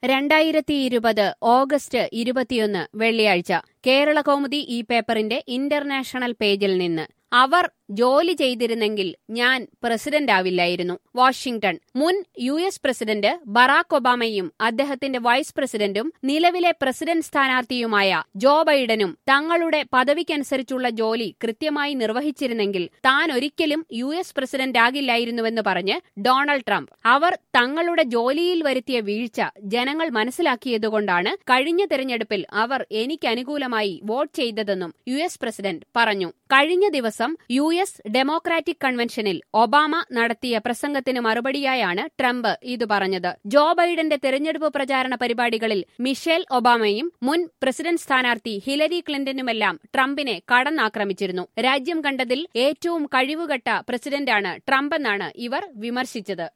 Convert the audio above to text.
രണ്ടായിരത്തി ഇരുപത് ഓഗസ്റ്റ് ഇരുപത്തിയൊന്ന് വെള്ളിയാഴ്ച കേരള കൗമുദി ഈ പേപ്പറിന്റെ ഇന്റർനാഷണൽ പേജിൽ നിന്ന് അവർ ജോലി ചെയ്തിരുന്നെങ്കിൽ ഞാൻ പ്രസിഡന്റ് ആവില്ലായിരുന്നു വാഷിംഗ്ടൺ മുൻ യു എസ് പ്രസിഡന്റ് ബറാക് ഒബാമയും അദ്ദേഹത്തിന്റെ വൈസ് പ്രസിഡന്റും നിലവിലെ പ്രസിഡന്റ് സ്ഥാനാർത്ഥിയുമായ ജോ ബൈഡനും തങ്ങളുടെ പദവിക്കനുസരിച്ചുള്ള ജോലി കൃത്യമായി നിർവഹിച്ചിരുന്നെങ്കിൽ താൻ ഒരിക്കലും യു എസ് പ്രസിഡന്റ് ആകില്ലായിരുന്നുവെന്ന് പറഞ്ഞ് ഡൊണാൾഡ് ട്രംപ് അവർ തങ്ങളുടെ ജോലിയിൽ വരുത്തിയ വീഴ്ച ജനങ്ങൾ മനസ്സിലാക്കിയതുകൊണ്ടാണ് കഴിഞ്ഞ തെരഞ്ഞെടുപ്പിൽ അവർ എനിക്ക് അനുകൂലമായി വോട്ട് ചെയ്തതെന്നും യു എസ് പ്രസിഡന്റ് പറഞ്ഞു കഴിഞ്ഞ ദിവസം യു എസ് ഡെമോക്രാറ്റിക് കൺവെൻഷനിൽ ഒബാമ നടത്തിയ പ്രസംഗത്തിന് മറുപടിയായാണ് ട്രംപ് ഇത് പറഞ്ഞത് ജോ ബൈഡന്റെ തെരഞ്ഞെടുപ്പ് പ്രചാരണ പരിപാടികളിൽ മിഷേൽ ഒബാമയും മുൻ പ്രസിഡന്റ് സ്ഥാനാർത്ഥി ഹിലരി ക്ലിന്റനുമെല്ലാം ട്രംപിനെ കടന്നാക്രമിച്ചിരുന്നു രാജ്യം കണ്ടതിൽ ഏറ്റവും കഴിവുകെട്ട പ്രസിഡന്റാണ് ട്രംപെന്നാണ് ഇവർ വിമർശിച്ചത്